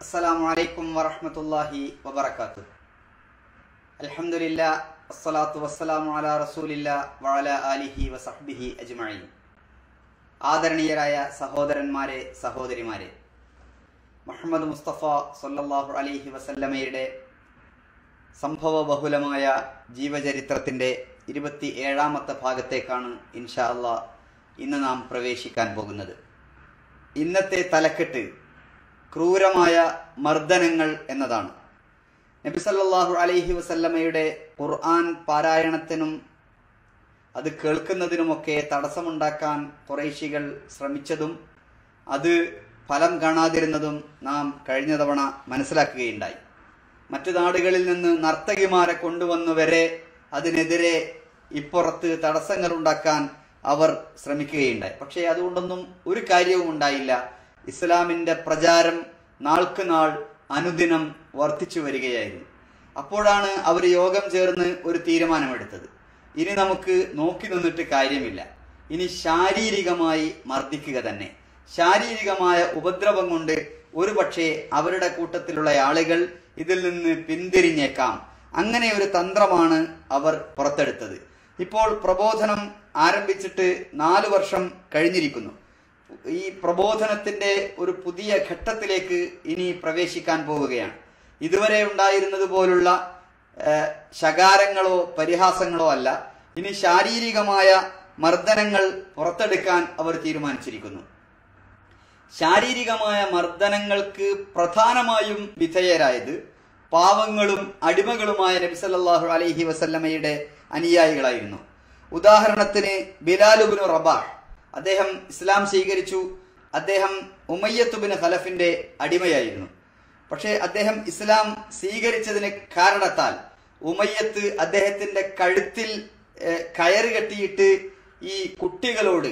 അസ്സലാമു അലൈക്കും വറഹ്മത്തുള്ളാഹി വബറകാത്തു അൽഹംദുലില്ലാ അസ്സലാത്തു വസ്സലാമു അലാ റസൂലില്ലാ വഅല ആലിഹി വസഹ്ബിഹി അജ്മഈൻ ആദരണീയരായ സഹോദരന്മാരെ സഹോദരിമാരെ മുഹമ്മദ് മുസ്തഫ സല്ലല്ലാഹു അലൈഹി വസല്ലമയുടെ സംഭവ ബഹുലമായ ജീവചരിത്രത്തിന്റെ ഇരുപത്തി ഏഴാമത്തെ ഭാഗത്തേക്കാണ് ഇൻഷാ അള്ളാ ഇന്ന് നാം പ്രവേശിക്കാൻ പോകുന്നത് ഇന്നത്തെ തലക്കെട്ട് ക്രൂരമായ മർദ്ദനങ്ങൾ എന്നതാണ് നബി സല്ലല്ലാഹു അലൈഹി വസല്ലമയുടെ ഖുർആൻ പാരായണത്തിനും അത് കേൾക്കുന്നതിനുമൊക്കെ തടസ്സമുണ്ടാക്കാൻ കുറേശികൾ ശ്രമിച്ചതും അത് ഫലം കാണാതിരുന്നതും നാം കഴിഞ്ഞ തവണ മനസ്സിലാക്കുകയുണ്ടായി മറ്റു നാടുകളിൽ നിന്ന് നർത്തകിമാരെ കൊണ്ടുവന്നു വരെ അതിനെതിരെ ഇപ്പുറത്ത് തടസ്സങ്ങൾ ഉണ്ടാക്കാൻ അവർ ശ്രമിക്കുകയുണ്ടായി പക്ഷേ അതുകൊണ്ടൊന്നും ഒരു കാര്യവും ഉണ്ടായില്ല ഇസ്ലാമിന്റെ പ്രചാരം നാൾക്ക് നാൾ അനുദിനം വർദ്ധിച്ചു വരികയായിരുന്നു അപ്പോഴാണ് അവർ യോഗം ചേർന്ന് ഒരു തീരുമാനമെടുത്തത് ഇനി നമുക്ക് നോക്കി നിന്നിട്ട് കാര്യമില്ല ഇനി ശാരീരികമായി മർദ്ദിക്കുക തന്നെ ശാരീരികമായ ഉപദ്രവം കൊണ്ട് ഒരുപക്ഷെ അവരുടെ കൂട്ടത്തിലുള്ള ആളുകൾ ഇതിൽ നിന്ന് പിന്തിരിഞ്ഞേക്കാം അങ്ങനെ ഒരു തന്ത്രമാണ് അവർ പുറത്തെടുത്തത് ഇപ്പോൾ പ്രബോധനം ആരംഭിച്ചിട്ട് നാല് വർഷം കഴിഞ്ഞിരിക്കുന്നു ഈ പ്രബോധനത്തിന്റെ ഒരു പുതിയ ഘട്ടത്തിലേക്ക് ഇനി പ്രവേശിക്കാൻ പോവുകയാണ് ഇതുവരെ ഉണ്ടായിരുന്നത് പോലുള്ള ഏഹ്, ശകാരങ്ങളോ പരിഹാസങ്ങളോ അല്ല ഇനി ശാരീരികമായ മർദ്ദനങ്ങൾ പുറത്തെടുക്കാൻ അവർ തീരുമാനിച്ചിരിക്കുന്നു ശാരീരികമായ മർദ്ദനങ്ങൾക്ക് പ്രധാനമായും വിധേയരായത് പാവങ്ങളും അടിമകളുമായ നബി സല്ലല്ലാഹു അലൈഹി വസല്ലമയുടെ അനുയായികളായിരുന്നു ഉദാഹരണത്തിന് ബിലാലുബിന് റബാഹ് അദ്ദേഹം ഇസ്ലാം സ്വീകരിച്ചു അദ്ദേഹം ഉമയ്യത്തുബിന് ഖലഫിന്റെ അടിമയായിരുന്നു പക്ഷേ അദ്ദേഹം ഇസ്ലാം സ്വീകരിച്ചതിന് കാരണത്താൽ ഉമയ്യത്ത് അദ്ദേഹത്തിന്റെ കഴുത്തിൽ ഏഹ്, കയറ് കെട്ടിയിട്ട് ഈ കുട്ടികളോട്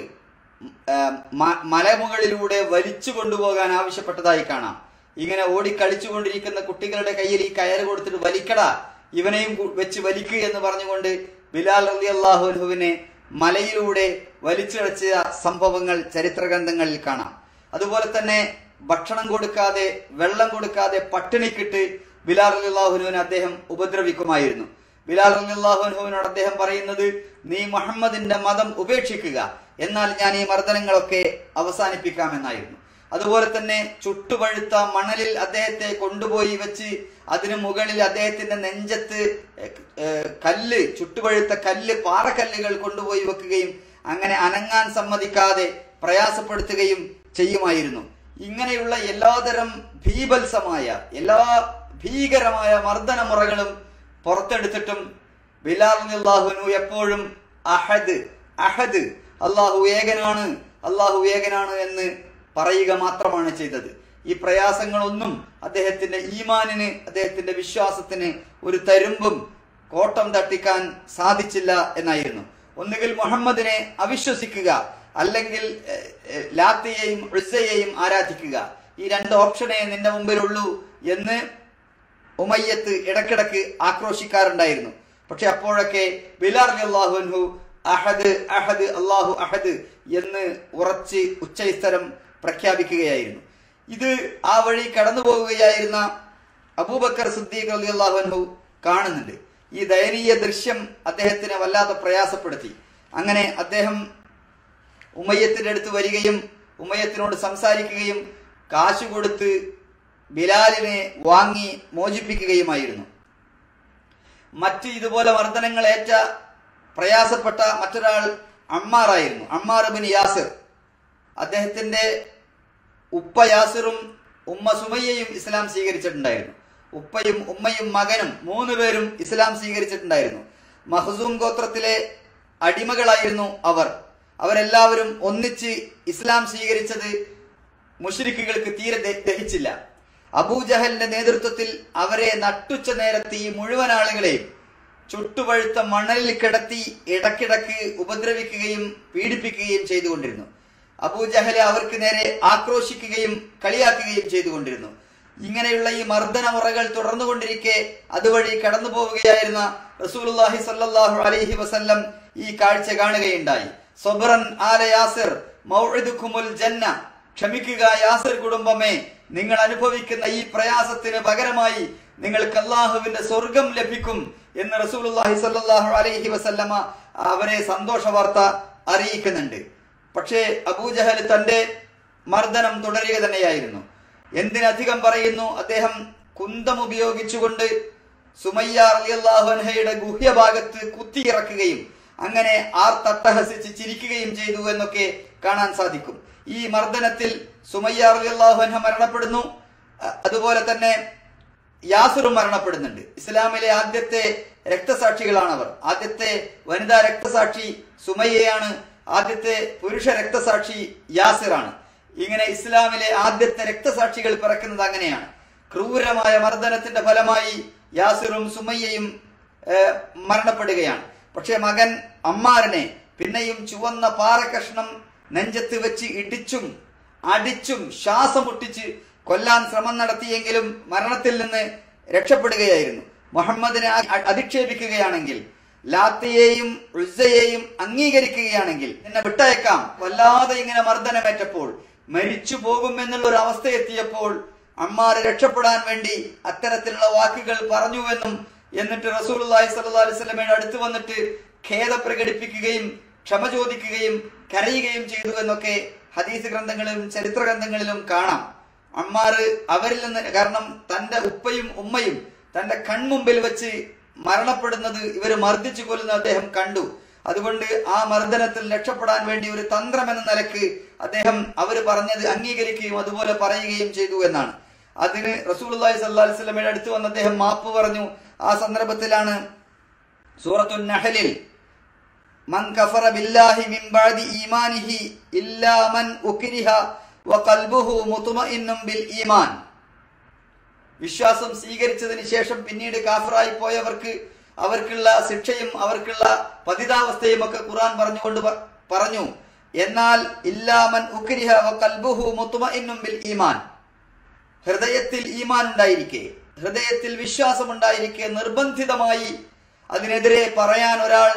ഏഹ്, മ- മലമുകളിലൂടെ വലിച്ചു കൊണ്ടുപോകാൻ ആവശ്യപ്പെട്ടതായി കാണാം ഇങ്ങനെ ഓടി കളിച്ചുകൊണ്ടിരിക്കുന്ന കുട്ടികളുടെ കയ്യിൽ ഈ കയറ് കൊടുത്തിട്ട് വലിക്കടാ ഇവനെയും കു- വെച്ച് വലിക്കുക എന്ന് പറഞ്ഞുകൊണ്ട് ബിലാൽ റലി അള്ളാഹുവിനെ മലയിലൂടെ വലിച്ചിഴച്ച സംഭവങ്ങൾ ചരിത്ര ഗ്രന്ഥങ്ങളിൽ കാണാം അതുപോലെ തന്നെ ഭക്ഷണം കൊടുക്കാതെ വെള്ളം കൊടുക്കാതെ പട്ടിണിക്കിട്ട് ബിലാൽ അലി അള്ളാഹുനുവിനെ അദ്ദേഹം ഉപദ്രവിക്കുമായിരുന്നു ബിലാൽ അലി അള്ളാഹുനുവിനോട് അദ്ദേഹം പറയുന്നത് നീ മുഹമ്മദിന്റെ മതം ഉപേക്ഷിക്കുക എന്നാൽ ഞാൻ ഈ മർദ്ദനങ്ങളൊക്കെ അവസാനിപ്പിക്കാമെന്നായിരുന്നു അതുപോലെ തന്നെ ചുട്ടുപഴുത്ത മണലിൽ അദ്ദേഹത്തെ കൊണ്ടുപോയി വെച്ച് അതിനു മുകളിൽ അദ്ദേഹത്തിന്റെ നെഞ്ചത്ത് ഏഹ്, ഏഹ്, കല്ല് ചുട്ടുപഴുത്ത കല്ല് പാറക്കല്ലുകൾ കൊണ്ടുപോയി വെക്കുകയും അങ്ങനെ അനങ്ങാൻ സമ്മതിക്കാതെ പ്രയാസപ്പെടുത്തുകയും ചെയ്യുമായിരുന്നു ഇങ്ങനെയുള്ള എല്ലാതരം ഭീഭത്സമായ എല്ലാ ഭീകരമായ മർദ്ദന മുറകളും പുറത്തെടുത്തിട്ടും ബിലാൽ അള്ളാഹുനു എപ്പോഴും അഹദ് അഹദ് അള്ളാഹു ഏകനാണ് അള്ളാഹു ഏകനാണ് എന്ന് പറയുക മാത്രമാണ് ചെയ്തത് ഈ പ്രയാസങ്ങളൊന്നും അദ്ദേഹത്തിന്റെ ഈമാനിന് അദ്ദേഹത്തിന്റെ വിശ്വാസത്തിന് ഒരു തരുമ്പും കോട്ടം തട്ടിക്കാൻ സാധിച്ചില്ല എന്നായിരുന്നു ഒന്നുകിൽ മുഹമ്മദിനെ അവിശ്വസിക്കുക അല്ലെങ്കിൽ ഏഹ്, ഏഹ്, ലാത്തയെയും ഉസയെയും ആരാധിക്കുക ഈ രണ്ട് ഓപ്ഷനേ നിന്റെ മുമ്പിലുള്ളൂ എന്ന് ഉമയ്യത്ത് ഇടക്കിടക്ക് ആക്രോശിക്കാറുണ്ടായിരുന്നു പക്ഷെ അപ്പോഴൊക്കെ ബിലാർ അള്ളാഹുൻഹു അഹദ് അഹദ് അള്ളാഹു അഹദ് എന്ന് ഉറച്ച് ഉച്ചസ്ഥരം പ്രഖ്യാപിക്കുകയായിരുന്നു ഇത് ആ വഴി കടന്നു പോകുകയായിരുന്ന അബൂബക്കർ സിദ്ദീഖ് അലി അള്ളാഹുൻഹു കാണുന്നുണ്ട് ഈ ദയനീയ ദൃശ്യം അദ്ദേഹത്തിനെ വല്ലാതെ പ്രയാസപ്പെടുത്തി അങ്ങനെ അദ്ദേഹം ഉമയ്യത്തിന്റെ അടുത്ത് വരികയും ഉമയ്യത്തിനോട് സംസാരിക്കുകയും കാശ് കൊടുത്ത് ബിലാലിനെ വാങ്ങി മോചിപ്പിക്കുകയുമായിരുന്നു മറ്റ് ഇതുപോലെ മർദ്ദനങ്ങൾ ഏറ്റ പ്രയാസപ്പെട്ട മറ്റൊരാൾ അമ്മാറായിരുന്നു അമ്മാർ ബിൻ യാസിർ അദ്ദേഹത്തിന്റെ ഉപ്പ യാസിറും ഉമ്മ സുമയ്യയും ഇസ്ലാം സ്വീകരിച്ചിട്ടുണ്ടായിരുന്നു ഉപ്പയും ഉമ്മയും മകനും മൂന്ന് പേരും ഇസ്ലാം സ്വീകരിച്ചിട്ടുണ്ടായിരുന്നു മഹസൂം ഗോത്രത്തിലെ അടിമകളായിരുന്നു അവർ അവരെല്ലാവരും ഒന്നിച്ച് ഇസ്ലാം സ്വീകരിച്ചത് മുഷരിക്കുകൾക്ക് തീരെ ദ- ദഹിച്ചില്ല അബൂജഹലിന്റെ നേതൃത്വത്തിൽ അവരെ നട്ടുച്ച നേരത്ത് ഈ മുഴുവൻ ആളുകളെയും ചുട്ടുപഴുത്ത മണലിൽ കിടത്തി ഇടക്കിടക്ക് ഉപദ്രവിക്കുകയും പീഡിപ്പിക്കുകയും ചെയ്തുകൊണ്ടിരുന്നു അബൂജഹല് അവർക്ക് നേരെ ആക്രോശിക്കുകയും കളിയാക്കുകയും ചെയ്തുകൊണ്ടിരുന്നു ഇങ്ങനെയുള്ള ഈ മർദ്ദന മുറകൾ തുടർന്നുകൊണ്ടിരിക്കെ അതുവഴി കടന്നു പോവുകയായിരുന്ന റസൂലുള്ളാഹി സല്ലല്ലാഹു അലൈഹി വസല്ലം ഈ കാഴ്ച കാണുകയുണ്ടായി സൊബ്രൻ ആല യാസിർ മൗഇദുക്കുമുൽ ജന്ന ക്ഷമിക്കുക യാസിർ കുടുംബമേ നിങ്ങൾ അനുഭവിക്കുന്ന ഈ പ്രയാസത്തിന് പകരമായി നിങ്ങൾക്ക് അള്ളാഹുവിന്റെ സ്വർഗം ലഭിക്കും എന്ന് റസൂലുള്ളാഹി സ്വല്ലല്ലാഹു അലൈഹി വസല്ലമ അവരെ സന്തോഷ വാർത്ത അറിയിക്കുന്നുണ്ട് പക്ഷേ അബൂജഹൽ തന്റെ മർദ്ദനം തുടരുക തന്നെയായിരുന്നു എന്തിനധികം പറയുന്നു അദ്ദേഹം കുന്തം ഉപയോഗിച്ചുകൊണ്ട് സുമയ്യ റളിയല്ലാഹു അൻഹയുടെ ഗുഹ്യഭാഗത്ത് കുത്തിയിറക്കുകയും അങ്ങനെ ആർ തട്ടഹസിച്ച് ചിരിക്കുകയും ചെയ്തു എന്നൊക്കെ കാണാൻ സാധിക്കും ഈ മർദ്ദനത്തിൽ സുമയ്യ റളിയല്ലാഹു അൻഹ മരണപ്പെടുന്നു അ- അതുപോലെ തന്നെ യാസുറും മരണപ്പെടുന്നുണ്ട് ഇസ്ലാമിലെ ആദ്യത്തെ രക്തസാക്ഷികളാണ് അവർ ആദ്യത്തെ വനിതാ രക്തസാക്ഷി സുമയ്യയാണ് ആദ്യത്തെ പുരുഷ രക്തസാക്ഷി യാസിറാണ് ഇങ്ങനെ ഇസ്ലാമിലെ ആദ്യത്തെ രക്തസാക്ഷികൾ പിറക്കുന്നത് അങ്ങനെയാണ് ക്രൂരമായ മർദ്ദനത്തിന്റെ ഫലമായി യാസിറും സുമയ്യയും ഏഹ്, മരണപ്പെടുകയാണ് പക്ഷെ മകൻ അമ്മാറിനെ പിന്നെയും ചുവന്ന പാറക്കഷ്ണം നെഞ്ചത്ത് വെച്ച് ഇടിച്ചും അടിച്ചും ശ്വാസം മുട്ടിച്ച് കൊല്ലാൻ ശ്രമം നടത്തിയെങ്കിലും മരണത്തിൽ നിന്ന് രക്ഷപ്പെടുകയായിരുന്നു മുഹമ്മദിനെ അ- അധിക്ഷേപിക്കുകയാണെങ്കിൽ ലാത്തിയെയും ഉസ്സയെയും അംഗീകരിക്കുകയാണെങ്കിൽ നിന്നെ വിട്ടയക്കാം വല്ലാതെ ഇങ്ങനെ മർദ്ദനമേറ്റപ്പോൾ മരിച്ചു പോകും എന്നുള്ള ഒരു അവസ്ഥ എത്തിയപ്പോൾ അമ്മാരെ രക്ഷപ്പെടാൻ വേണ്ടി അത്തരത്തിലുള്ള വാക്കുകൾ പറഞ്ഞുവെന്നും എന്നിട്ട് റസൂലുള്ളാഹി സ്വല്ലല്ലാഹു അലൈഹി വസല്ലമയുടെ അടുത്ത് വന്നിട്ട് ഖേദം പ്രകടിപ്പിക്കുകയും ക്ഷമ ചോദിക്കുകയും കരയുകയും ചെയ്തു എന്നൊക്കെ ഹദീസ് ഗ്രന്ഥങ്ങളിലും ചരിത്ര ഗ്രന്ഥങ്ങളിലും കാണാം അമ്മാർ അവരിൽ നിന്ന് കാരണം തന്റെ ഉപ്പയും ഉമ്മയും തന്റെ കൺമുമ്പിൽ വെച്ച് മരണപ്പെടുന്നത് ഇവർ മർദ്ദിച്ചു കൊല്ലുന്ന അദ്ദേഹം കണ്ടു അതുകൊണ്ട് ആ മർദ്ദനത്തിൽ രക്ഷപ്പെടാൻ വേണ്ടി ഒരു തന്ത്രം എന്ന നിലക്ക് അദ്ദേഹം അവർ പറഞ്ഞത് അംഗീകരിക്കുകയും അതുപോലെ പറയുകയും ചെയ്തു എന്നാണ് അതിന് റസൂലുള്ളാഹി സ്വല്ലല്ലാഹു അലൈഹി വസല്ലമയുടെ അടുത്ത് വന്ന് അദ്ദേഹം മാപ്പ് പറഞ്ഞു ആ സന്ദർഭത്തിലാണ് സൂറത്തുൻ നഹലിൽ മൻ കഫറ ബില്ലാഹി മിൻ ബഅദി ഈമാനിഹി ഇല്ലാ മൻ ഉക്രിഹ വഖൽബുഹു മുത്മഇന്നും ബിൽ ഈമാൻ വിശ്വാസം സ്വീകരിച്ചതിന് ശേഷം പിന്നീട് കാഫറായി പോയവർക്ക് അവർക്കുള്ള ശിക്ഷയും അവർക്കുള്ള പതിതാവസ്ഥയും ഒക്കെ ഖുർആൻ പറഞ്ഞുകൊണ്ട് പ- പറഞ്ഞു എന്നാൽ ഇല്ലാമൻ ഉക്രിഹ വഖൽബുഹു മുത്മഇന്നും ബിൽ ഈമാൻ ഹൃദയത്തിൽ ഈമാൻ ഉണ്ടായിരിക്കെ ഹൃദയത്തിൽ വിശ്വാസം ഉണ്ടായിരിക്കെ നിർബന്ധിതമായി അതിനെതിരെ പറയാൻ ഒരാൾ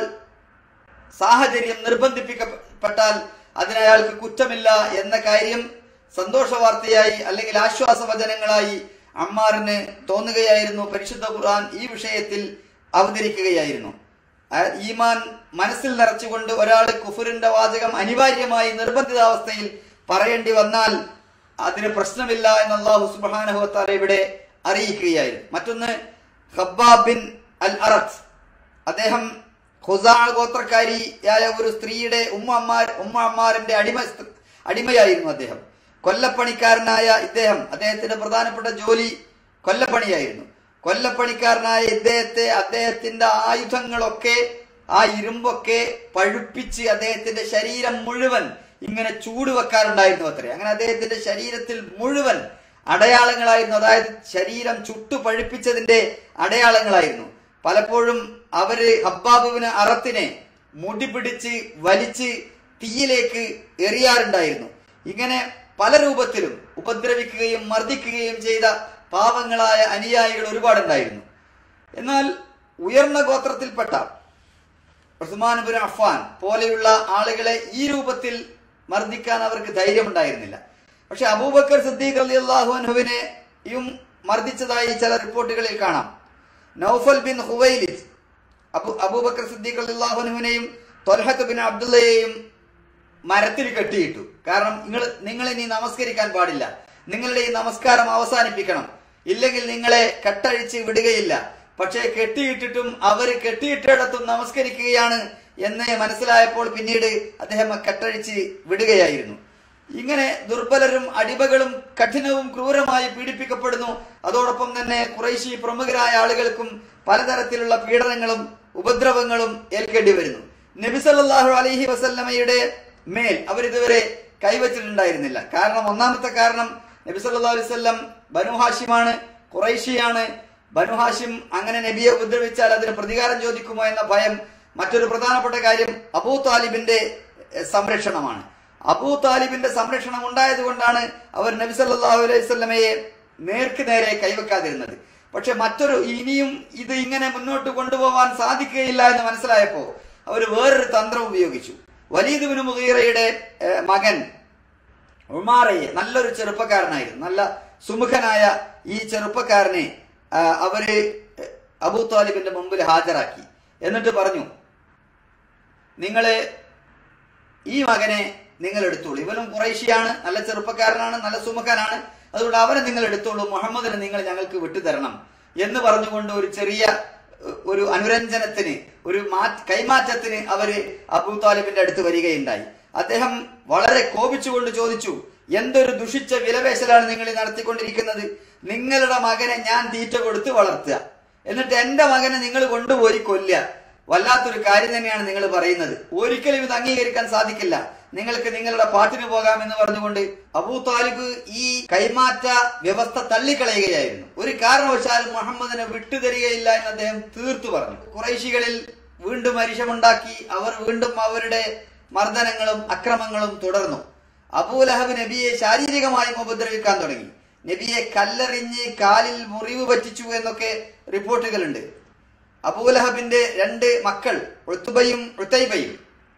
സാഹചര്യം നിർബന്ധിപ്പിക്കപ്പെട്ടാൽ അതിനയാൾക്ക് കുറ്റമില്ല എന്ന കാര്യം സന്തോഷ വാർത്തയായി അല്ലെങ്കിൽ ആശ്വാസവചനങ്ങളായി അമ്മാറിന് തോന്നുകയായിരുന്നു പരിശുദ്ധ ഖുർആൻ ഈ വിഷയത്തിൽ അവതരിക്കുകയായിരുന്നു ആ ഈമാൻ മനസ്സിൽ നിറച്ചുകൊണ്ട് ഒരാൾ കുഫുറിന്റെ വാചകം അനിവാര്യമായി നിർബന്ധിതാവസ്ഥയിൽ പറയേണ്ടി വന്നാൽ അതിന് പ്രശ്നമില്ല എന്ന് അള്ളാഹു സുബാനഹുത്താല ഇവിടെ അറിയിക്കുകയായിരുന്നു മറ്റൊന്ന് ഹബ്ബാബ് ബിൻ അൽ അറത്ത് അദ്ദേഹം ഖുസാ ഗോത്രക്കാരിയായ ഒരു സ്ത്രീയുടെ ഉമ്മ അമ്മാർ ഉമ്മ അമ്മാറിന്റെ അടിമ സ്ത്രീ- അടിമയായിരുന്നു അദ്ദേഹം കൊല്ലപ്പണിക്കാരനായ ഇദ്ദേഹം അദ്ദേഹത്തിന്റെ പ്രധാനപ്പെട്ട ജോലി കൊല്ലപ്പണിയായിരുന്നു കൊല്ലപ്പണിക്കാരനായ ഇദ്ദേഹത്തെ അദ്ദേഹത്തിന്റെ ആയുധങ്ങളൊക്കെ ആ ഇരുമ്പൊക്കെ പഴുപ്പിച്ച് അദ്ദേഹത്തിന്റെ ശരീരം മുഴുവൻ ഇങ്ങനെ ചൂട് വെക്കാറുണ്ടായിരുന്നു അത്രേ അങ്ങനെ അദ്ദേഹത്തിന്റെ ശരീരത്തിൽ മുഴുവൻ അടയാളങ്ങളായിരുന്നു അതായത് ശരീരം ചുട്ടു പഴുപ്പിച്ചതിന്റെ അടയാളങ്ങളായിരുന്നു പലപ്പോഴും അവര് ഹബ്ബാബുവിന് അറത്തിനെ മുടി പിടിച്ച് വലിച്ച് തീയിലേക്ക് എറിയാറുണ്ടായിരുന്നു ഇങ്ങനെ പല രൂപത്തിലും ഉപദ്രവിക്കുകയും മർദ്ദിക്കുകയും ചെയ്ത പാവങ്ങളായ അനുയായികൾ ഒരുപാടുണ്ടായിരുന്നു എന്നാൽ ഉയർന്ന ഗോത്രത്തിൽപ്പെട്ട ഉസ്മാൻ ബിൻ അഫ്ഫാൻ പോലെയുള്ള ആളുകളെ ഈ രൂപത്തിൽ മർദ്ദിക്കാൻ അവർക്ക് ധൈര്യമുണ്ടായിരുന്നില്ല പക്ഷെ അബൂബക്കർ സിദ്ദീഖ് അലി അള്ളാഹുവിനെയും മർദ്ദിച്ചതായി ചില റിപ്പോർട്ടുകളിൽ കാണാം Naufal bin Huwailid Abu Abu Bakr Siddique Ali അള്ളാഹുവിനെയും തൊൽഹത്ത് ബിൻ അബ്ദുള്ളയെയും മരത്തിൽ കെട്ടിയിട്ടു കാരണം നിങ്ങൾ നിങ്ങൾ ഇനി നമസ്കരിക്കാൻ പാടില്ല നിങ്ങളുടെ ഈ നമസ്കാരം അവസാനിപ്പിക്കണം ഇല്ലെങ്കിൽ നിങ്ങളെ കെട്ടഴിച്ച് വിടുകയില്ല പക്ഷേ കെട്ടിയിട്ടിട്ടും അവർ കെട്ടിയിട്ടിടത്തും നമസ്കരിക്കുകയാണ് എന്ന് മനസ്സിലായപ്പോൾ പിന്നീട് അദ്ദേഹം ആ കെട്ടഴിച്ച് വിടുകയായിരുന്നു ഇങ്ങനെ ദുർബലരും അടിമകളും കഠിനവും ക്രൂരമായി പീഡിപ്പിക്കപ്പെടുന്നു അതോടൊപ്പം തന്നെ കുറേശി പ്രമുഖരായ ആളുകൾക്കും പലതരത്തിലുള്ള പീഡനങ്ങളും ഉപദ്രവങ്ങളും ഏൽക്കേണ്ടി വരുന്നു നബി സല്ലല്ലാഹു അലൈഹി വസല്ലമയുടെ മേൽ അവരിതുവരെ കൈവച്ചിട്ടുണ്ടായിരുന്നില്ല കാരണം ഒന്നാമത്തെ കാരണം നബി സല്ലല്ലാഹു അലൈഹി വസല്ലം ബനു ഹാഷിമാണ് ഖുറൈശിയാണ് ബനു ഹാഷിം അങ്ങനെ നബിയെ ഉപദ്രവിച്ചാൽ അതിന് പ്രതികാരം ചോദിക്കുമോ എന്ന ഭയം മറ്റൊരു പ്രധാനപ്പെട്ട കാര്യം അബൂ താലിബിന്റെ എഹ്, സംരക്ഷണമാണ് അബൂ താലിബിന്റെ സംരക്ഷണം ഉണ്ടായത് കൊണ്ടാണ് അവർ നബി സല്ലല്ലാഹു അലൈഹി വസല്ലമയെ നേർക്ക് നേരെ കൈവെക്കാതിരുന്നത് പക്ഷെ മറ്റൊരു ഇനിയും ഇത് ഇങ്ങനെ മുന്നോട്ട് കൊണ്ടുപോകാൻ സാധിക്കുകയില്ല എന്ന് മനസ്സിലായപ്പോ അവർ വേറൊരു തന്ത്രം ഉപയോഗിച്ചു വലീദ് ബിൻ മുഗീറയുടെ ഏഹ്, മകൻ ഉമാറയെ നല്ലൊരു ചെറുപ്പക്കാരനായിരുന്നു നല്ല സുമുഖനായ ഈ ചെറുപ്പക്കാരനെ ആ, അവര് അബൂ താലിബിന്റെ മുമ്പിൽ ഹാജരാക്കി എന്നിട്ട് പറഞ്ഞു നിങ്ങള് ഈ മകനെ നിങ്ങൾ എടുത്തോളൂ ഇവനും കുറേശ്ശിയാണ് നല്ല ചെറുപ്പക്കാരനാണ് നല്ല സുമുഖനാണ് അതുകൊണ്ട് അവനെ നിങ്ങൾ എടുത്തോളൂ മുഹമ്മദിനെ നിങ്ങൾ ഞങ്ങൾക്ക് വിട്ടുതരണം എന്ന് പറഞ്ഞുകൊണ്ട് ഒരു ചെറിയ ഏഹ്, ഒരു അനുരഞ്ജനത്തിന് ഒരു മാ- കൈമാറ്റത്തിന് അവര് അബൂ താലിബിന്റെ അടുത്ത് വരികയുണ്ടായി അദ്ദേഹം വളരെ കോപിച്ചുകൊണ്ട് ചോദിച്ചു എന്തൊരു ദുഷിച്ച വിലപേശലാണ് നിങ്ങൾ ഈ നടത്തിക്കൊണ്ടിരിക്കുന്നത് നിങ്ങളുടെ മകനെ ഞാൻ തീറ്റ കൊടുത്ത് വളർത്തുക എന്നിട്ട് എന്റെ മകനെ നിങ്ങൾ കൊണ്ടുപോയി കൊല്ലുക വല്ലാത്തൊരു കാര്യം തന്നെയാണ് നിങ്ങൾ പറയുന്നത് ഒരിക്കലും ഇത് അംഗീകരിക്കാൻ സാധിക്കില്ല നിങ്ങൾക്ക് നിങ്ങളുടെ പാട്ടിന് പോകാം എന്ന് പറഞ്ഞുകൊണ്ട് അബൂ താലിബ് ഈ കൈമാറ്റ വ്യവസ്ഥ തള്ളിക്കളയുകയായിരുന്നു ഒരു കാരണവശാലും മുഹമ്മദിനെ വിട്ടുതരികയില്ല എന്ന് അദ്ദേഹം തീർത്തു പറഞ്ഞു കുറേശികളിൽ വീണ്ടും അരിശമുണ്ടാക്കി അവർ വീണ്ടും അവരുടെ മർദ്ദനങ്ങളും അക്രമങ്ങളും തുടർന്നു അബൂലഹബ് നബിയെ ശാരീരികമായും ഉപദ്രവിക്കാൻ തുടങ്ങി നബിയെ കല്ലെറിഞ്ഞ് കാലിൽ മുറിവ് പറ്റിച്ചു എന്നൊക്കെ റിപ്പോർട്ടുകളുണ്ട് അബൂലഹബിന്റെ രണ്ട് മക്കൾ ഉത്തുബയും ഉത്തൈബയും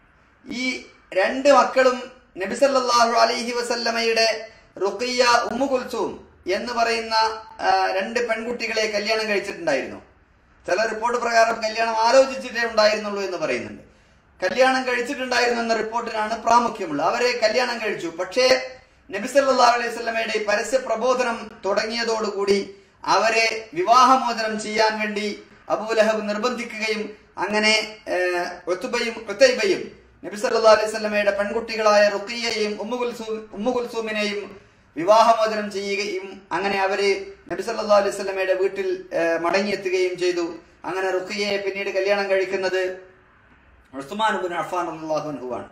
ഈ രണ്ട് മക്കളും നബിസല്ലാഹു അലൈഹി വസല്ലമയുടെ റുഖിയ ഉമ്മു കുൽസൂം എന്ന് പറയുന്ന ആ, രണ്ട് പെൺകുട്ടികളെ കല്യാണം കഴിച്ചിട്ടുണ്ടായിരുന്നു ചില റിപ്പോർട്ട് പ്രകാരം കല്യാണം ആലോചിച്ചിട്ടേ ഉണ്ടായിരുന്നുള്ളൂ എന്ന് പറയുന്നുണ്ട് കല്യാണം കഴിച്ചിട്ടുണ്ടായിരുന്നു എന്ന റിപ്പോർട്ടിനാണ് പ്രാമുഖ്യമുള്ളത് അവരെ കല്യാണം കഴിച്ചു പക്ഷേ നബിസല്ലാ അലൈഹി സ്വലമയുടെ ഈ പരസ്യ പ്രബോധനം തുടങ്ങിയതോടുകൂടി അവരെ വിവാഹമോചനം ചെയ്യാൻ വേണ്ടി അബൂലഹബ് നിർബന്ധിക്കുകയും അങ്ങനെ ഏഹ്, ഉത്തുബയും ഉത്തൈബയും നബി സല്ലല്ലാഹു അലൈഹി വസല്ലമയുടെ പെൺകുട്ടികളായ റുഖിയയെയും ഉമ്മുകുൽസൂം ഉമ്മുകുൽസൂമിനെയും വിവാഹമോചനം ചെയ്യുകയും അങ്ങനെ അവര് നബി സല്ലല്ലാഹു അലൈഹി വസല്ലമയുടെ വീട്ടിൽ ഏഹ്, മടങ്ങിയെത്തുകയും ചെയ്തു അങ്ങനെ റുഖിയയെ പിന്നീട് കല്യാണം കഴിക്കുന്നത് ഉസ്മാൻ ബിൻ അഫ്ഫാൻ റളിയല്ലാഹു അൻഹു ആണ്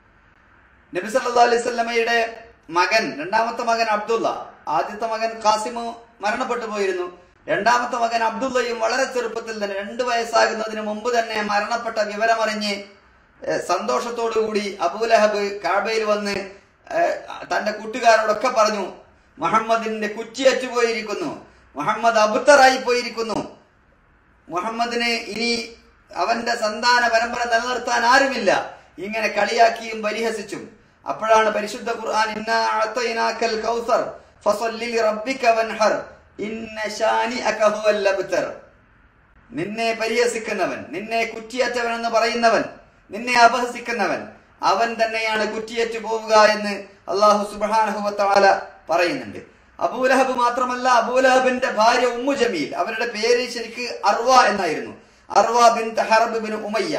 നബി സല്ലല്ലാഹു അലൈഹി വസല്ലമയുടെ മകൻ രണ്ടാമത്തെ മകൻ അബ്ദുള്ള ആദ്യത്തെ മകൻ കാസിമു മരണപ്പെട്ടു പോയിരുന്നു രണ്ടാമത്തെ മകൻ അബ്ദുള്ളയും വളരെ ചെറുപ്പത്തിൽ തന്നെ രണ്ടു വയസ്സാകുന്നതിന് മുമ്പ് തന്നെ മരണപ്പെട്ട വിവരമറിഞ്ഞ് ഏഹ്, സന്തോഷത്തോടുകൂടി അബൂലഹബ് കാബയിൽ വന്ന് ഏഹ്, തന്റെ കൂട്ടുകാരോടൊക്കെ പറഞ്ഞു മുഹമ്മദിന്റെ കുറ്റിയറ്റു പോയിരിക്കുന്നു മുഹമ്മദ് അബുത്തറായി പോയിരിക്കുന്നു മുഹമ്മദിന് ഇനി അവന്റെ സന്താന പരമ്പര നിലനിർത്താൻ ആരുമില്ല ഇങ്ങനെ കളിയാക്കിയും പരിഹസിച്ചും അപ്പോഴാണ് പരിശുദ്ധ ഖുർആൻ ഇന്നാ അഅതൈനാക്കൽ കൗസർ ഫസല്ലി ലിറബ്ബിക വൻഹർ ഇന്ന ശാനിഅക ഹുവൽ അബ്തർ നിന്നെ പരിഹസിക്കുന്നവൻ നിന്നെ കുറ്റിയറ്റവൻ എന്ന് പറയുന്നവൻ നിന്നെ അപഹസിക്കുന്നവൻ അവൻ തന്നെയാണ് കുറ്റിയറ്റു പോവുക എന്ന് അള്ളാഹു സുബാനഹുവത്താല പറയുന്നുണ്ട് അബൂലഹബ് മാത്രമല്ല അബൂലഹബിന്റെ ഭാര്യ ഉമ്മു ജമീൽ അവരുടെ പേര് ശരിക്ക് അർവ എന്നായിരുന്നു Arwa bin Harb bin Umayya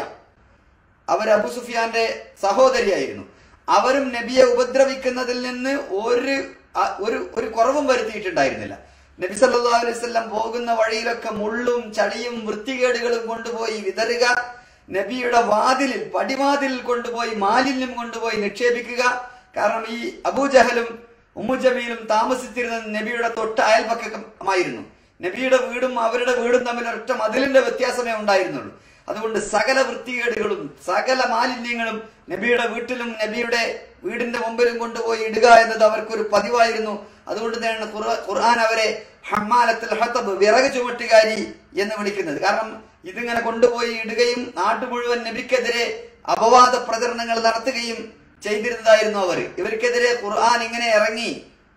അവർ അബു സുഫിയാന്റെ സഹോദരിയായിരുന്നു അവരും നബിയെ ഉപദ്രവിക്കുന്നതിൽ നിന്ന് ഒരു അ- ഒരു ഒരു കുറവും വരുത്തിയിട്ടുണ്ടായിരുന്നില്ല നബി സല്ലല്ലാഹു അലൈഹി വസല്ലം പോകുന്ന വഴിയിലൊക്കെ മുള്ളും ചളിയും വൃത്തികേടുകളും കൊണ്ടുപോയി വിതറുക നബിയുടെ വാതിലിൽ പടിവാതിലിൽ കൊണ്ടുപോയി മാലിന്യം കൊണ്ടുപോയി നിക്ഷേപിക്കുക കാരണം ഈ അബൂജഹലും ഉമ്മുജമീലും താമസിച്ചിരുന്നത് നബിയുടെ തൊട്ട് അയൽപക്കമായിരുന്നു നബിയുടെ വീടും അവരുടെ വീടും തമ്മിൽ ഒറ്റ മതിലിന്റെ വ്യത്യാസമേ ഉണ്ടായിരുന്നുള്ളൂ അതുകൊണ്ട് സകല വൃത്തികേടുകളും സകല മാലിന്യങ്ങളും നബിയുടെ വീട്ടിലും നബിയുടെ വീടിന്റെ മുമ്പിലും കൊണ്ടുപോയി ഇടുക എന്നത് അവർക്കൊരു പതിവായിരുന്നു അതുകൊണ്ട് തന്നെയാണ് ഖുർആ- ഖുർആൻ അവരെ ഹമ്മാലത്തിൽ ഹത്തബ് വിറക് ചുമട്ടുകാരി എന്ന് വിളിക്കുന്നത് കാരണം ഇതിങ്ങനെ കൊണ്ടുപോയി ഇടുകയും നാട്ടു മുഴുവൻ നബിക്കെതിരെ അപവാദ പ്രചരണങ്ങൾ നടത്തുകയും ചെയ്തിരുന്നതായിരുന്നു അവർ ഇവർക്കെതിരെ ഖുർആൻ ഇങ്ങനെ ഇറങ്ങി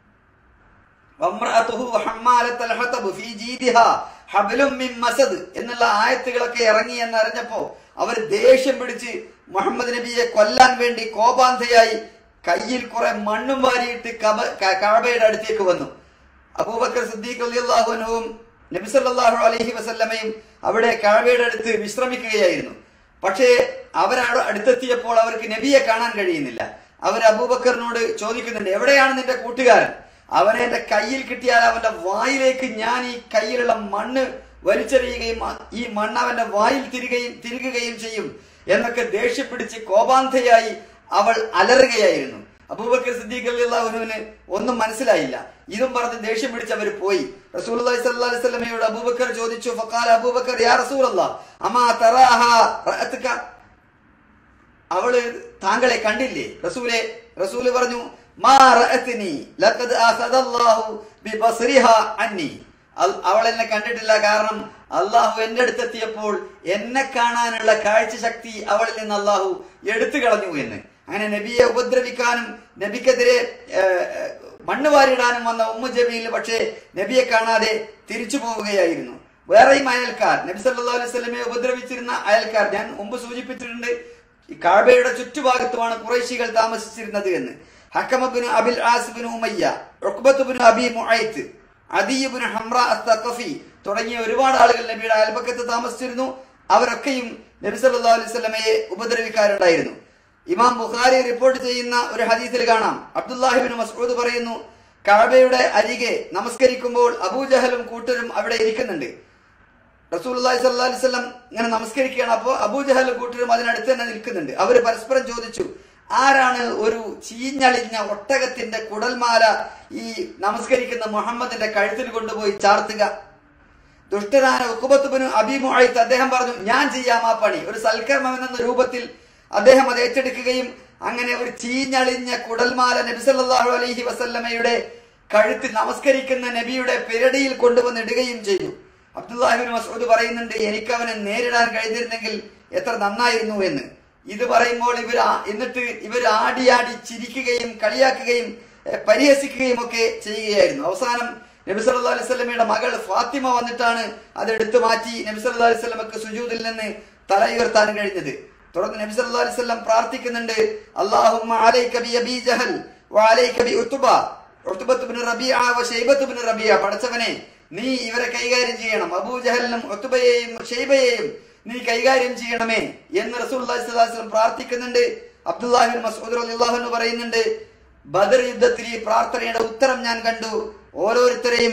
വമ്രഅതുഹു ഹമ്മാലത്തൽ ഹതബ് ഫീ ജീദിഹാ ഹബ്ലും മിൻ മസദ് എന്നുള്ള ആയത്തുകളൊക്കെ ഇറങ്ങി എന്നറിഞ്ഞപ്പോ അവർ ദേഷ്യം പിടിച്ച് മുഹമ്മദ് നബിയെ കൊല്ലാൻ വേണ്ടി കോപാന്തയായി കയ്യിൽ കുറെ മണ്ണും വാരിയിട്ട് കബ- ക- കഅബയുടെ അടുത്തേക്ക് വന്നു അബൂബക്കർ സിദ്ദീഖ് റളിയല്ലാഹു അൻഹുവും നബി സല്ലല്ലാഹു അലൈഹി വസല്ലമയും അവിടെ കഅബയുടെ അടുത്ത് വിശ്രമിക്കുകയായിരുന്നു പക്ഷേ അവരവിടെ അടുത്തെത്തിയപ്പോൾ അവർക്ക് നബിയെ കാണാൻ കഴിയുന്നില്ല അവർ അബൂബക്കറിനോട് ചോദിക്കുന്നുണ്ട് എവിടെയാണ് നിന്റെ കൂട്ടുകാരൻ അവനെ എന്റെ കയ്യിൽ കിട്ടിയാൽ അവന്റെ വായിലേക്ക് ഞാൻ ഈ കയ്യിലുള്ള മണ്ണ് വലിച്ചെറിയുകയും ആ- ഈ മണ്ണ് അവന്റെ വായിൽ തിരികയും തിരികുകയും ചെയ്യും എന്നൊക്കെ ദേഷ്യപ്പിടിച്ച് കോപാന്തയായി അവൾ അലറുകയായിരുന്നു അബൂബക്കർ സിദ്ദീഖ് അള്ളാഹുവിന് ഒന്നും മനസ്സിലായില്ല ഇതും പറഞ്ഞ് ദേഷ്യം പിടിച്ച് അവർ പോയി റസൂലുള്ളാഹി സ്വല്ലല്ലാഹി അലൈഹി വസല്ലമയോട് അബൂബക്കർ ചോദിച്ചു ഫഖാല അബൂബക്കർ യാ റസൂലല്ലാഹ് അമാ തറാഹ റഅത്ക അവള് താങ്കളെ കണ്ടില്ലേ റസൂലെ റസൂല് പറഞ്ഞു മാ റഅത്നി ലഖദ് അഖദല്ലാഹു ബിബസ്രിഹാ അന്നി അൽ- അവൾ എന്നെ കണ്ടിട്ടില്ല കാരണം അള്ളാഹു എന്റെ അടുത്തെത്തിയപ്പോൾ എന്നെ കാണാനുള്ള കാഴ്ച ശക്തി അവളിൽ നിന്ന് അള്ളാഹു എടുത്തു കളഞ്ഞു എന്ന് അങ്ങനെ നബിയെ ഉപദ്രവിക്കാനും നബിക്കെതിരെ ഏഹ്, ഏഹ്, മണ്ണ് വാരിടാനും വന്ന ഉമ്മു ജമീൽ പക്ഷേ നബിയെ കാണാതെ തിരിച്ചു പോവുകയായിരുന്നു വേറെയും അയൽക്കാർ നബി സല്ലാ അലൈഹി സ്വലമെ ഉപദ്രവിച്ചിരുന്ന അയൽക്കാർ ഞാൻ മുമ്പ് സൂചിപ്പിച്ചിട്ടുണ്ട് ഈ കാബയുടെ ചുറ്റുഭാഗത്തുമാണ് കുറേശികൾ താമസിച്ചിരുന്നത് എന്ന് ഹക്കമബിന് അബിൽ ആസിബിന് ഉമയ്യ റുക്ബത്തുബിന് അബി മുഅയ്ത്ത് അദീബിന് ഹംറ അസ്തഖഫി തുടങ്ങിയ ഒരുപാട് ആളുകൾ നബിയുടെ അയൽപക്കത്ത് താമസിച്ചിരുന്നു അവരൊക്കെയും നബി സല്ലല്ലാഹു അലൈഹി വസല്ലമയെ ഉപദ്രവിക്കാറുണ്ടായിരുന്നു ഇമാം ബുഖാരി റിപ്പോർട്ട് ചെയ്യുന്ന ഒരു ഹദീസിൽ കാണാം അബ്ദുല്ലാഹിബിൻ മസ്ഊദ് പറയുന്നു കഅബയുടെ അരികെ നമസ്കരിക്കുമ്പോൾ അബൂജഹലും കൂട്ടരും അവിടെ ഇരിക്കുന്നുണ്ട് റസൂലുള്ളാഹി സ്വല്ലല്ലാഹി അലൈഹി വസല്ലം ഇങ്ങനെ നമസ്കരിക്കുകയാണ് അപ്പോൾ അബൂജഹൽ കൂട്ടരും അതിനടുത്ത് തന്നെ നിൽക്കുന്നുണ്ട് അവർ പരസ്പരം ചോദിച്ചു ആരാണ് ഒരു ചീഞ്ഞളിഞ്ഞ ഒട്ടകത്തിന്റെ കുടൽമാല ഈ നമസ്കരിക്കുന്ന മുഹമ്മദിന്റെ കഴുത്തിൽ കൊണ്ടുപോയി ചാർത്തുക ദുഷ്ടനായ ഉക്കുബത്തുബിന് അബിമുഴത്ത് അദ്ദേഹം പറഞ്ഞു ഞാൻ ചെയ്യാം ആ പണി ഒരു സൽക്കർമ്മം എന്ന രൂപത്തിൽ അദ്ദേഹം അത് ഏറ്റെടുക്കുകയും അങ്ങനെ ഒരു ചീഞ്ഞളിഞ്ഞ കുടൽമാല നബി സല്ലല്ലാഹു അലൈഹി വസല്ലമയുടെ കഴുത്തിൽ നമസ്കരിക്കുന്ന നബിയുടെ പിരടിയിൽ കൊണ്ടുവന്നിടുകയും ചെയ്തു അബ്ദുല്ലാഹിബിൻ മസൂദ് പറയുന്നുണ്ട് എനിക്ക് അവനെ നേരിടാൻ കഴിഞ്ഞിരുന്നെങ്കിൽ എത്ര നന്നായിരുന്നു എന്ന് ഇത് പറയുമ്പോൾ ഇവർ ആ- എന്നിട്ട് ഇവർ ആടിയാടി ചിരിക്കുകയും കളിയാക്കുകയും എഹ്, പരിഹസിക്കുകയും ഒക്കെ ചെയ്യുകയായിരുന്നു അവസാനം നബി സല്ലല്ലാഹു അലൈഹി വസല്ലമയുടെ മകൾ ഫാത്തിമ വന്നിട്ടാണ് അത് എടുത്തു മാറ്റി നബി സല്ലല്ലാഹു അലൈഹി വസല്ലമക്ക് സുജൂദിൽ നിന്ന് തല ഉയർത്താൻ കഴിഞ്ഞത് തുടർന്ന് നബി സല്ലല്ലാഹു അലൈഹി വസല്ലം പ്രാർത്ഥിക്കുന്നുണ്ട് അല്ലാഹുമ്മ അലൈക ബി അബീ ജഹൽ വഅലൈക ബി ഉത്ബ ഉത്ബത്ത് ബിൻ റബീഅ വ ശൈബത്ത് ബിൻ റബീഅ പടച്ചവനെ നീ ഇവരെ കൈകാര്യം ചെയ്യണം അബൂജഹലിനും ഉത്ബയെയും ഷൈബയെയും നീ കൈകാര്യം ചെയ്യണമേ എന്ന് റസൂലുള്ളാഹി സ്വല്ലല്ലാഹു അലൈഹി വസല്ലം പ്രാർത്ഥിക്കുന്നുണ്ട് അബ്ദുല്ലാഹി ബിൻ മസ്ഊദ് റളിയല്ലാഹു അൻഹു പറയുന്നുണ്ട് ബദർ യുദ്ധത്തിൽ ഈ പ്രാർത്ഥനയുടെ ഉത്തരം ഞാൻ കണ്ടു ഓരോരുത്തരെയും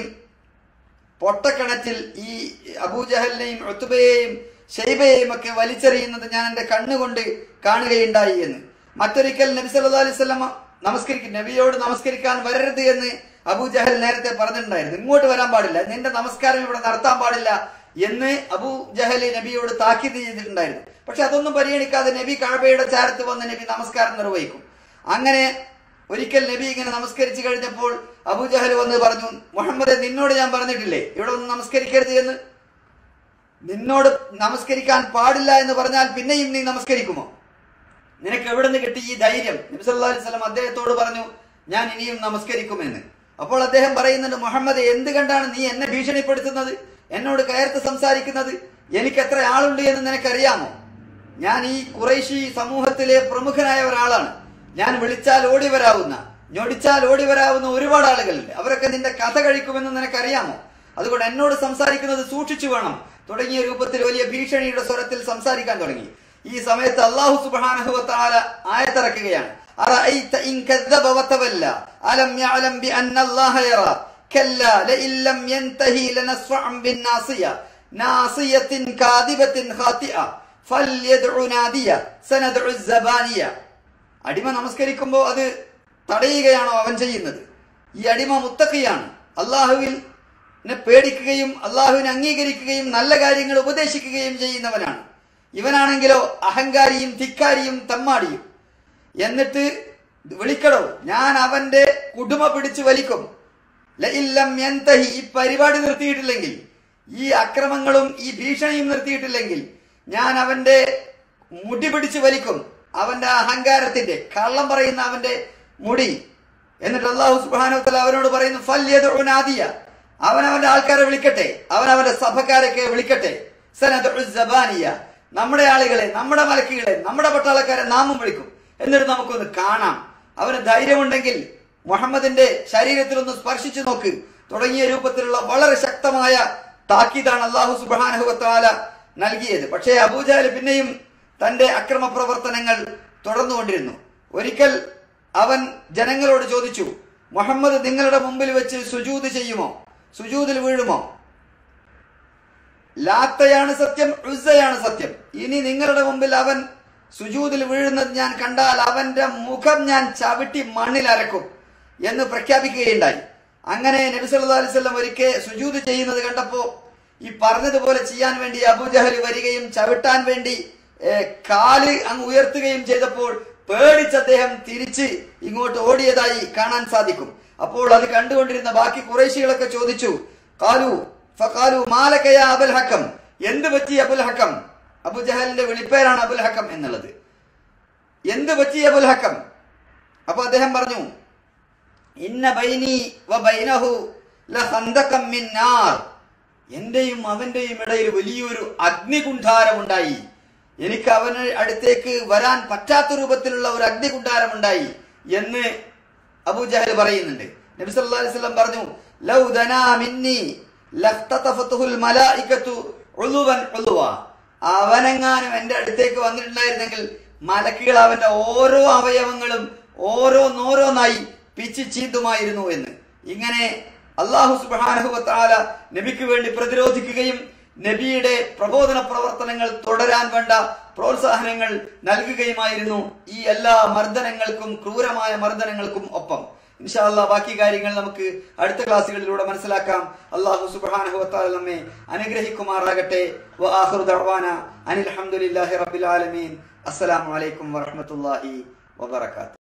പൊട്ടക്കിണറ്റിൽ ഈ അബൂജഹലിനെയും ഒത്തുബയെയും ഷൈബയെയും ഒക്കെ വലിച്ചെറിയുന്നത് ഞാൻ എന്റെ കണ്ണുകൊണ്ട് കാണുകയുണ്ടായി എന്ന് മറ്റൊരിക്കൽ നബി സല്ലല്ലാഹു അലൈഹി വസല്ലം നമസ്കരിക്കും നബിയോട് നമസ്കരിക്കാൻ വരരുത് എന്ന് അബൂജഹൽ നേരത്തെ പറഞ്ഞിട്ടുണ്ടായിരുന്നു ഇങ്ങോട്ട് വരാൻ പാടില്ല നിന്റെ നമസ്കാരം ഇവിടെ നടത്താൻ പാടില്ല എന്ന് അബൂ ജഹൽ നബിയോട് താക്കീത് ചെയ്തിട്ടുണ്ടായിരുന്നു പക്ഷെ അതൊന്നും പരിഗണിക്കാതെ നബി കാബയുടെ ചാരത്ത് വന്ന് നബി നമസ്കാരം നിർവഹിക്കും അങ്ങനെ ഒരിക്കൽ നബി ഇങ്ങനെ നമസ്കരിച്ചു കഴിഞ്ഞപ്പോൾ അബൂജഹൽ വന്ന് പറഞ്ഞു മുഹമ്മദ് നിന്നോട് ഞാൻ പറഞ്ഞിട്ടില്ലേ ഇവിടെ ഒന്ന് നമസ്കരിക്കരുത് എന്ന് നിന്നോട് നമസ്കരിക്കാൻ പാടില്ല എന്ന് പറഞ്ഞാൽ പിന്നെയും നീ നമസ്കരിക്കുമോ നിനക്ക് എവിടെ നിന്ന് കിട്ടി ഈ ധൈര്യം നബി സല്ലല്ലാഹു അലൈഹി വസല്ലം അദ്ദേഹത്തോട് പറഞ്ഞു ഞാൻ ഇനിയും നമസ്കരിക്കുമെന്ന് അപ്പോൾ അദ്ദേഹം പറയുന്നുണ്ട് മുഹമ്മദ് എന്ത് കണ്ടാണ് നീ എന്നെ ഭീഷണിപ്പെടുത്തുന്നത് എന്നോട് കയർത്ത് സംസാരിക്കുന്നത് എനിക്ക് എത്ര ആളുണ്ട് എന്ന് നിനക്കറിയാമോ ഞാൻ ഈ കുറേശി സമൂഹത്തിലെ പ്രമുഖനായ ഒരാളാണ് ഞാൻ വിളിച്ചാൽ ഓടി വരാവുന്ന ഞൊടിച്ചാൽ ഓടി വരാവുന്ന ഒരുപാട് ആളുകളുണ്ട് അവരൊക്കെ നിന്റെ കഥ കഴിക്കുമെന്ന് നിനക്കറിയാമോ അതുകൊണ്ട് എന്നോട് സംസാരിക്കുന്നത് സൂക്ഷിച്ചു വേണം തുടങ്ങിയ രൂപത്തിൽ വലിയ ഭീഷണിയുടെ സ്വരത്തിൽ സംസാരിക്കാൻ തുടങ്ങി ഈ സമയത്ത് അള്ളാഹു സുബാനഹുവത്താല ആയത്തിറക്കുകയാണ് أرأيت إن كذب وتولى ألم يعلم بأن الله يرى كلا لئن لم ينتهي لنصفعا بالناصية ناصية كاذبة خاطئة فليدع نادية سندع الزبانية അടിമ നമസ്കരിക്കുമ്പോൾ അത് തടയുകയാണോ അവൻ ചെയ്യുന്നത് ഈ അടിമ മുത്തക്കയാണ് അള്ളാഹുവിൽ പേടിക്കുകയും അള്ളാഹുവിനെ അംഗീകരിക്കുകയും നല്ല കാര്യങ്ങൾ ഉപദേശിക്കുകയും ചെയ്യുന്നവനാണ് ഇവനാണെങ്കിലോ അഹങ്കാരിയും ധിക്കാരിയും തമ്മാടിയും എന്നിട്ട് വിളിക്കടോ ഞാൻ അവന്റെ കുടുമ പിടിച്ചു വലിക്കും ലഇല്ലം യന്തഹി ഈ പരിപാടി നിർത്തിയിട്ടില്ലെങ്കിൽ ഈ അക്രമങ്ങളും ഈ ഭീഷണിയും നിർത്തിയിട്ടില്ലെങ്കിൽ ഞാൻ അവന്റെ മുടി പിടിച്ചു വലിക്കും അവന്റെ അഹങ്കാരത്തിന്റെ കള്ളം പറയുന്ന അവന്റെ മുടി എന്നിട്ട് അള്ളാഹു സുബാനോത്തല അവനോട് പറയുന്നു ഫല്യതുനാദിയ അവൻ അവന്റെ ആൾക്കാരെ വിളിക്കട്ടെ അവൻ അവന്റെ സഭക്കാരൊക്കെ വിളിക്കട്ടെ സനദുസബാനിയ നമ്മുടെ ആളുകളെ നമ്മുടെ മലക്കുകളെ നമ്മുടെ പട്ടാളക്കാരെ നാമും വിളിക്കും എന്നിട്ട് നമുക്കൊന്ന് കാണാം അവന് ധൈര്യമുണ്ടെങ്കിൽ മുഹമ്മദിന്റെ ശരീരത്തിൽ ഒന്ന് സ്പർശിച്ചു നോക്ക് തുടങ്ങിയ രൂപത്തിലുള്ള വളരെ ശക്തമായ താക്കീതാണ് അള്ളാഹു സുബാനഹുവത്താല നൽകിയത് പക്ഷേ അബൂജാല് പിന്നെയും തന്റെ അക്രമ പ്രവർത്തനങ്ങൾ തുടർന്നുകൊണ്ടിരുന്നു ഒരിക്കൽ അവൻ ജനങ്ങളോട് ചോദിച്ചു മുഹമ്മദ് നിങ്ങളുടെ മുമ്പിൽ വെച്ച് സുജൂത് ചെയ്യുമോ സുജൂതിൽ വീഴുമോ ലാത്തയാണ് സത്യം ഉസയാണ് സത്യം ഇനി നിങ്ങളുടെ മുമ്പിൽ അവൻ സുജൂതിൽ വീഴുന്നത് ഞാൻ കണ്ടാൽ അവന്റെ മുഖം ഞാൻ ചവിട്ടി മണ്ണിൽ അരക്കും എന്ന് പ്രഖ്യാപിക്കുകയുണ്ടായി അങ്ങനെ നബി സല്ലല്ലാഹു അലൈഹി വസല്ലം ഒരിക്കൽ സുജൂത് ചെയ്യുന്നത് കണ്ടപ്പോ ഈ പറഞ്ഞതുപോലെ ചെയ്യാൻ വേണ്ടി അബൂജഹൽ വരികയും ചവിട്ടാൻ വേണ്ടി ഏഹ്, കാല് അങ്ങ് ഉയർത്തുകയും ചെയ്തപ്പോൾ പേടിച്ച് അദ്ദേഹം തിരിച്ച് ഇങ്ങോട്ട് ഓടിയതായി കാണാൻ സാധിക്കും അപ്പോൾ അത് കണ്ടുകൊണ്ടിരുന്ന ബാക്കി കുറേശികളൊക്കെ ചോദിച്ചു കാലു ഫകാലു മാലക്കയ അബുൽ ഹക്കം എന്ത് പറ്റി അബുൽ ഹക്കം അബുജഹലിന്റെ വിളിപ്പേരാണ് അബുൽ ഹക്കം എന്നുള്ളത് എന്ത് പറ്റി അബുൽ ഹക്കം അപ്പൊ അദ്ദേഹം പറഞ്ഞു ഇന്ന ബൈനി വ ബൈനഹു ലഖന്തകം മിൻ നാർ എന്റെയും അവന്റെയും ഇടയിൽ വലിയൊരു അഗ്നികുണ്ഠാരമുണ്ടായി എനിക്ക് അവന് അടുത്തേക്ക് വരാൻ പറ്റാത്ത രൂപത്തിലുള്ള ഒരു അഗ്നികുണ്ഠാരമുണ്ടായി എന്ന് അബൂജഹൽ പറയുന്നുണ്ട് നബി സല്ലല്ലാഹു അലൈഹി വസല്ലം പറഞ്ഞു ലൗ ദനാ മിന്നി ലഖ്തതഫതുഹുൽ മലായികതു ഉളുവൻ ഉളുവ അവനെങ്ങാനും എന്റെ അടുത്തേക്ക് വന്നിട്ടുണ്ടായിരുന്നെങ്കിൽ മലക്കുകൾ അവന്റെ ഓരോ അവയവങ്ങളും ഓരോന്നോരോന്നായി പിച്ച് ചീന്തുമായിരുന്നു എന്ന് ഇങ്ങനെ അള്ളാഹു സുബാനഹുവത്താല നബിക്ക് വേണ്ടി പ്രതിരോധിക്കുകയും നബിയുടെ പ്രബോധന പ്രവർത്തനങ്ങൾ തുടരാൻ വേണ്ട പ്രോത്സാഹനങ്ങൾ നൽകുകയുമായിരുന്നു ഈ എല്ലാ മർദ്ദനങ്ങൾക്കും ക്രൂരമായ മർദ്ദനങ്ങൾക്കും ഒപ്പം ഇൻഷാല്ല ബാക്കി കാര്യങ്ങൾ നമുക്ക് അടുത്ത ക്ലാസ്സുകളിലൂടെ മനസ്സിലാക്കാം അള്ളാഹു സുബ്ഹാനഹുവത്താല നമ്മെ അനുഗ്രഹിക്കുമാറാകട്ടെ വആഖിറു ദഅവാന അനിൽ ഹംദുലില്ലാഹി റബ്ബിൽ ആലമീൻ അസ്സലാമു അലൈക്കും വറഹ്മത്തുള്ളാഹി വബറകാതുഹു